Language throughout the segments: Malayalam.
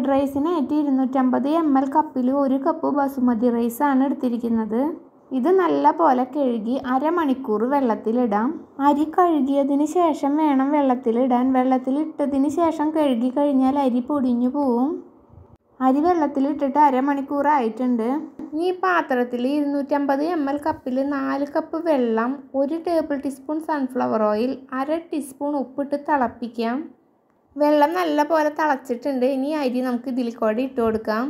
ഫ്രൈഡ് റൈസിനായിട്ട് ഇരുന്നൂറ്റമ്പത് എം എൽ കപ്പിൽ ഒരു കപ്പ് ബസുമതി റൈസാണ് എടുത്തിരിക്കുന്നത് ഇത് നല്ല പോലെ കഴുകി അരമണിക്കൂർ വെള്ളത്തിലിടാം അരി കഴുകിയതിന് ശേഷം വേണം വെള്ളത്തിലിടാൻ വെള്ളത്തിലിട്ടതിന് ശേഷം കഴുകി കഴിഞ്ഞാൽ അരി പൊടിഞ്ഞു പോവും അരി വെള്ളത്തിലിട്ടിട്ട് അരമണിക്കൂർ ആയിട്ടുണ്ട് ഈ പാത്രത്തിൽ ഇരുന്നൂറ്റമ്പത് എം എൽ കപ്പിൽ നാല് കപ്പ് വെള്ളം ഒരു ടേബിൾ ടീസ്പൂൺ സൺഫ്ലവർ ഓയിൽ അര ടീസ്പൂൺ ഉപ്പിട്ട് തിളപ്പിക്കാം വെള്ളം നല്ല പോലെ തിളച്ചിട്ടുണ്ട് ഇനി അരി നമുക്ക് ഇതിൽ കൂടെ ഇട്ട് കൊടുക്കാം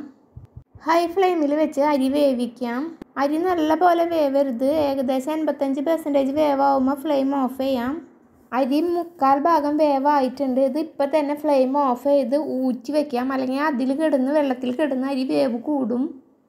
ഹൈ ഫ്ലെയിമിൽ വെച്ച് അരി വേവിക്കാം അരി നല്ല പോലെ വേവരുത് ഏകദേശം എൺപത്തഞ്ച് പെർസെൻറ്റേജ് വേവാകുമ്പോൾ ഫ്ലെയിം ഓഫ് ചെയ്യാം അരി മുക്കാൽ ഭാഗം വേവായിട്ടുണ്ട് ഇത് ഇപ്പം തന്നെ ഫ്ലെയിം ഓഫ് ചെയ്ത് ഊറ്റി വെക്കാം അല്ലെങ്കിൽ അതിൽ കിടന്ന് വെള്ളത്തിൽ കിടന്ന് അരി വേവ് കൂടും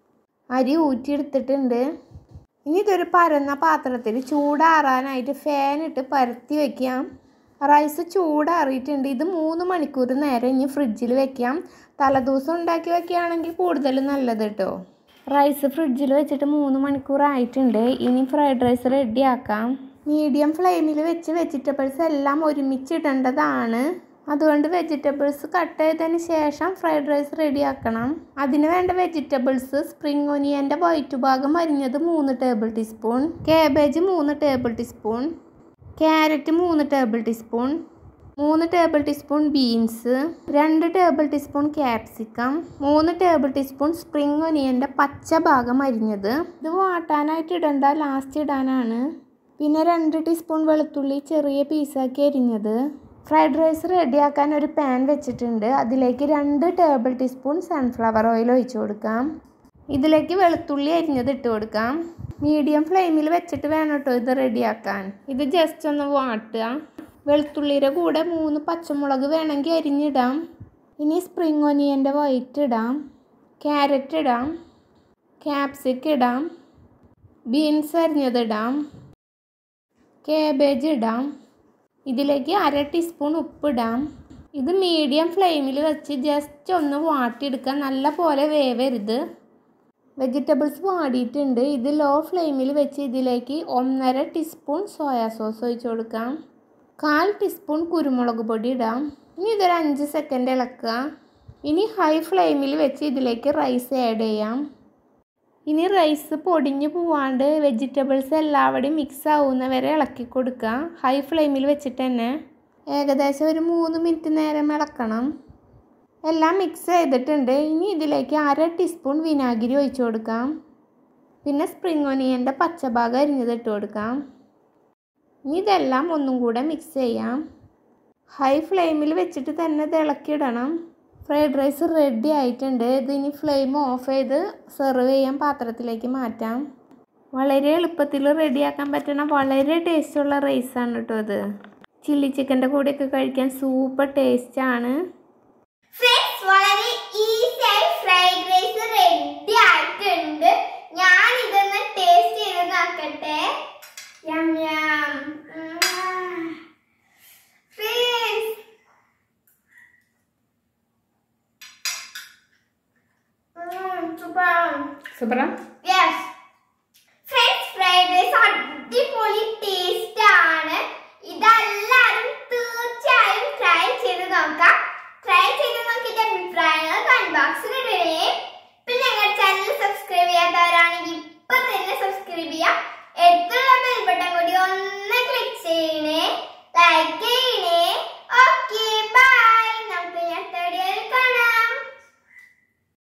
അരി ഊറ്റിയെടുത്തിട്ടുണ്ട് ഇനി ഇതൊരു പരന്ന പാത്രത്തിൽ ചൂടാറാനായിട്ട് ഫാനിട്ട് പരത്തി വെക്കാം റൈസ് ചൂടാറിയിട്ടുണ്ട് ഇത് മൂന്ന് മണിക്കൂർ നേരം ഇനി ഫ്രിഡ്ജിൽ വെക്കാം തലേദിവസം ഉണ്ടാക്കി വെക്കുകയാണെങ്കിൽ കൂടുതൽ നല്ലത് കേട്ടോ റൈസ് ഫ്രിഡ്ജിൽ വെച്ചിട്ട് മൂന്ന് മണിക്കൂർ ആയിട്ടുണ്ട് ഇനി ഫ്രൈഡ് റൈസ് റെഡി ആക്കാം മീഡിയം ഫ്ലെയിമിൽ വെച്ച് വെജിറ്റബിൾസ് എല്ലാം ഒരുമിച്ച് ഇടേണ്ടതാണ് അതുകൊണ്ട് വെജിറ്റബിൾസ് കട്ട് ചെയ്തതിന് ശേഷം ഫ്രൈഡ് റൈസ് റെഡിയാക്കണം അതിന് വേണ്ട വെജിറ്റബിൾസ് സ്പ്രിംഗ് ഒനിയൻ്റെ വൈറ്റ് ഭാഗം അരിഞ്ഞത് മൂന്ന് ടേബിൾ ടീസ്പൂൺ കാബേജ് മൂന്ന് ടേബിൾ ടീസ്പൂൺ ക്യാരറ്റ് മൂന്ന് ടേബിൾ ടീസ്പൂൺ മൂന്ന് ടേബിൾ ടീസ്പൂൺ ബീൻസ് രണ്ട് ടേബിൾ ടീസ്പൂൺ ക്യാപ്സിക്കം മൂന്ന് ടേബിൾ ടീസ്പൂൺ സ്പ്രിംഗ് ഒനിയൻ്റെ പച്ച ഭാഗം അരിഞ്ഞത് ഇത് വാട്ടാനായിട്ട് ഇടണ്ട ലാസ്റ്റ് ഇടാനാണ് പിന്നെ രണ്ട് ടീസ്പൂൺ വെളുത്തുള്ളി ചെറിയ പീസാക്കി അരിഞ്ഞത് ഫ്രൈഡ് റൈസ് റെഡിയാക്കാൻ ഒരു പാൻ വെച്ചിട്ടുണ്ട് അതിലേക്ക് രണ്ട് ടേബിൾ ടീസ്പൂൺ സൺഫ്ലവർ ഓയിൽ ഒഴിച്ചു കൊടുക്കാം ഇതിലേക്ക് വെളുത്തുള്ളി അരിഞ്ഞത് ഇട്ട് കൊടുക്കാം മീഡിയം ഫ്ലെയിമിൽ വെച്ചിട്ട് വേണം കേട്ടോ ഇത് റെഡിയാക്കാൻ ഇത് ജസ്റ്റ് ഒന്ന് വാട്ടുക വെളുത്തുള്ളിയുടെ കൂടെ മൂന്ന് പച്ചമുളക് വേണമെങ്കിൽ അരിഞ്ഞിടാം ഇനി സ്പ്രിംഗ് ഒനിയൻ്റെ വൈറ്റ് ഇടാം ക്യാരറ്റ് ഇടാം ക്യാപ്സിക്കം ഇടാം ബീൻസ് അരിഞ്ഞതിടാം കേബേജ് ഇടാം ഇതിലേക്ക് അര ടീസ്പൂൺ ഉപ്പിടാം ഇത് മീഡിയം ഫ്ലെയിമിൽ വെച്ച് ജസ്റ്റ് ഒന്ന് വാട്ടിയെടുക്കുക നല്ല പോലെ വേവരുത് വെജിറ്റബിൾസ് വാടിയിട്ടുണ്ട് ഇത് ലോ ഫ്ലെയിമിൽ വെച്ച് ഇതിലേക്ക് ഒന്നര ടീസ്പൂൺ സോയാ സോസ് ഒഴിച്ച് കൊടുക്കാം കാൽ ടീസ്പൂൺ കുരുമുളക് പൊടി ഇടാം ഇനി ഇതൊരു അഞ്ച് സെക്കൻഡ് ഇളക്കുക ഇനി ഹൈ ഫ്ലെയിമിൽ വെച്ച് ഇതിലേക്ക് റൈസ് ആഡ് ചെയ്യാം ഇനി റൈസ് പൊടിഞ്ഞു പോവാണ്ട് വെജിറ്റബിൾസ് എല്ലാവരുടെയും മിക്സ് ആവുന്ന വരെ ഇളക്കി കൊടുക്കുക ഹൈ ഫ്ലെയിമിൽ വെച്ചിട്ട് തന്നെ ഏകദേശം ഒരു മൂന്ന് മിനിറ്റ് നേരം ഇളക്കണം എല്ലാം മിക്സ് ചെയ്തിട്ടുണ്ട് ഇനി ഇതിലേക്ക് അര ടീസ്പൂൺ വിനാഗിരി ഒഴിച്ചു കൊടുക്കാം പിന്നെ സ്പ്രിംഗ് ഒനിയൻ്റെ പച്ചഭാഗം അരിഞ്ഞത് ഇട്ട് കൊടുക്കാം ഇനി ഇതെല്ലാം ഒന്നും കൂടെ മിക്സ് ചെയ്യാം ഹൈ ഫ്ലെയിമിൽ വെച്ചിട്ട് തന്നെ ഇത് ഇളക്കിയിടണം ഫ്രൈഡ് റൈസ് റെഡി ആയിട്ടുണ്ട് ഇത് ഇനി ഫ്ലെയിം ഓഫ് ചെയ്ത് സെർവ് ചെയ്യാൻ പാത്രത്തിലേക്ക് മാറ്റാം വളരെ എളുപ്പത്തിൽ റെഡിയാക്കാൻ പറ്റുന്ന വളരെ ടേസ്റ്റുള്ള റൈസാണ് കേട്ടോ ഇത് ചില്ലി ചിക്കൻ്റെ കൂടെയൊക്കെ കഴിക്കാൻ സൂപ്പർ ടേസ്റ്റാണ് ഫ്രണ്ട്സ് വളരെ ഈസിയായി ഫ്രൈഡ് റൈസ് റെഡി ആയിട്ടുണ്ട് ഞാൻ ഇതൊന്ന് ടേസ്റ്റ് ചെയ്ത് നോക്കട്ടെ യം യം ഫ്രണ്ട്സ് സൂപ്പർ സൂപ്പറാ യെസ് ഫ്രണ്ട്സ് ഫ്രൈഡ് റൈസ് അടിപൊളി ടേസ്റ്റ് ആണ് ഇതെല്ലാരും തീർച്ചയായും ട്രൈ ചെയ്ത് നോക്കാം ട്രൈ ചെയ്ത് നോക്കിയിട്ട് അഭിപ്രായങ്ങൾ കമന്റ് ബോക്സിൽ ഇടണേ